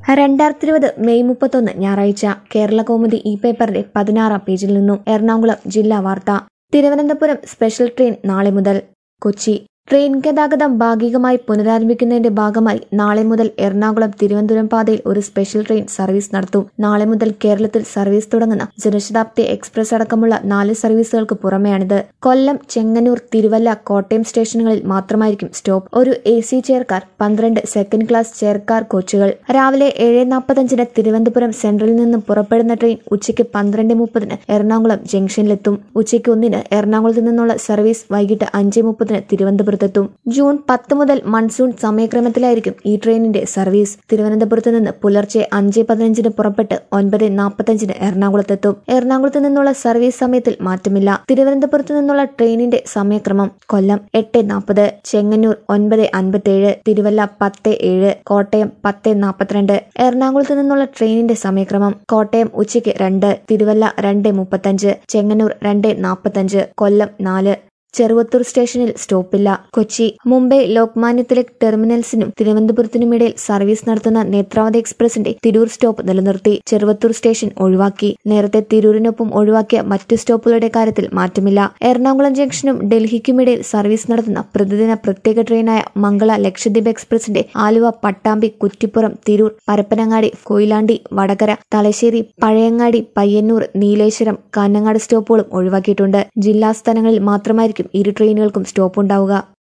രണ്ടായിരത്തി ഇരുപത് മെയ് മുപ്പത്തൊന്ന് ഞായറാഴ്ച കേരള കൗമുദി ഇ പേപ്പറിന്റെ പതിനാറാം പേജിൽ നിന്നും എറണാകുളം ജില്ലാ വാർത്ത തിരുവനന്തപുരം സ്പെഷ്യൽ ട്രെയിൻ നാളെ മുതൽ കൊച്ചി ട്രെയിൻ ഗതാഗതം ഭാഗികമായി പുനരാരംഭിക്കുന്നതിന്റെ ഭാഗമായി നാളെ മുതൽ എറണാകുളം തിരുവനന്തപുരം പാതയിൽ ഒരു സ്പെഷ്യൽ ട്രെയിൻ സർവീസ് നടത്തും നാളെ മുതൽ കേരളത്തിൽ സർവീസ് തുടങ്ങുന്ന ജനശതാബ്ദി എക്സ്പ്രസ് അടക്കമുള്ള നാല് സർവീസുകൾക്ക് പുറമെയാണിത് കൊല്ലം ചെങ്ങന്നൂർ തിരുവല്ല കോട്ടയം സ്റ്റേഷനുകളിൽ മാത്രമായിരിക്കും സ്റ്റോപ്പ് ഒരു എ സി ചെയർക്കാർ പന്ത്രണ്ട് സെക്കൻഡ് ക്ലാസ് ചെയർക്കാർ കോച്ചുകൾ രാവിലെ ഏഴ് നാൽപ്പത്തഞ്ചിന് തിരുവനന്തപുരം സെൻട്രലിൽ നിന്നും പുറപ്പെടുന്ന ട്രെയിൻ ഉച്ചയ്ക്ക് പന്ത്രണ്ട് മുപ്പതിന് എറണാകുളം ജംഗ്ഷനിലെത്തും ഉച്ചയ്ക്ക് ഒന്നിന് എറണാകുളത്ത് നിന്നുള്ള സർവീസ് വൈകിട്ട് അഞ്ച് മുപ്പതിന് തിരുവനന്തപുരത്തെത്തും ജൂൺ പത്ത് മുതൽ മൺസൂൺ സമയക്രമത്തിലായിരിക്കും ഈ ട്രെയിനിന്റെ സർവീസ് തിരുവനന്തപുരത്ത് നിന്ന് പുലർച്ചെ അഞ്ച് പതിനഞ്ചിന് പുറപ്പെട്ട് ഒൻപത് നാൽപ്പത്തഞ്ചിന് എറണാകുളത്തെത്തും എറണാകുളത്ത് നിന്നുള്ള സർവീസ് സമയത്തിൽ മാറ്റമില്ല തിരുവനന്തപുരത്ത് നിന്നുള്ള ട്രെയിനിന്റെ സമയക്രമം കൊല്ലം എട്ട് നാൽപ്പത് ചെങ്ങന്നൂർ ഒൻപത് അൻപത്തേഴ് തിരുവല്ല പത്ത് ഏഴ് കോട്ടയം പത്ത് നാൽപ്പത്തിരണ്ട് എറണാകുളത്ത് നിന്നുള്ള ട്രെയിനിന്റെ സമയക്രമം കോട്ടയം ഉച്ചയ്ക്ക് രണ്ട് തിരുവല്ല രണ്ട് മുപ്പത്തഞ്ച് ചെങ്ങന്നൂർ രണ്ട് നാൽപ്പത്തഞ്ച് കൊല്ലം നാല് ചെറുവത്തൂർ സ്റ്റേഷനിൽ സ്റ്റോപ്പില്ല കൊച്ചി മുംബൈ ലോക്മാന്യ തിലക് ടെർമിനൽസിനും തിരുവനന്തപുരത്തിനുമിടയിൽ സർവീസ് നടത്തുന്ന നേത്രാവതി എക്സ്പ്രസിന്റെ തിരൂർ സ്റ്റോപ്പ് നിലനിർത്തി ചെറുവത്തൂർ സ്റ്റേഷൻ ഒഴിവാക്കി നേരത്തെ തിരൂരിനൊപ്പം ഒഴിവാക്കിയ മറ്റു സ്റ്റോപ്പുകളുടെ കാര്യത്തിൽ മാറ്റമില്ല എറണാകുളം ജംഗ്ഷനും ഡൽഹിക്കുമിടയിൽ സർവീസ് നടത്തുന്ന പ്രതിദിന പ്രത്യേക ട്രെയിനായ മംഗള ലക്ഷദ്വീപ് എക്സ്പ്രസിന്റെ ആലുവ പട്ടാമ്പി കുറ്റിപ്പുറം തിരൂർ പരപ്പനങ്ങാടി കൊയിലാണ്ടി വടകര തലശ്ശേരി പഴയങ്ങാടി പയ്യന്നൂർ നീലേശ്വരം കാഞ്ഞങ്ങാട് സ്റ്റോപ്പുകളും ഒഴിവാക്കിയിട്ടുണ്ട് ജില്ലാ സ്ഥലങ്ങളിൽ മാത്രമായിരിക്കും ഇരു ട്രെയിനുകൾക്കും സ്റ്റോപ്പ് ഉണ്ടാവുക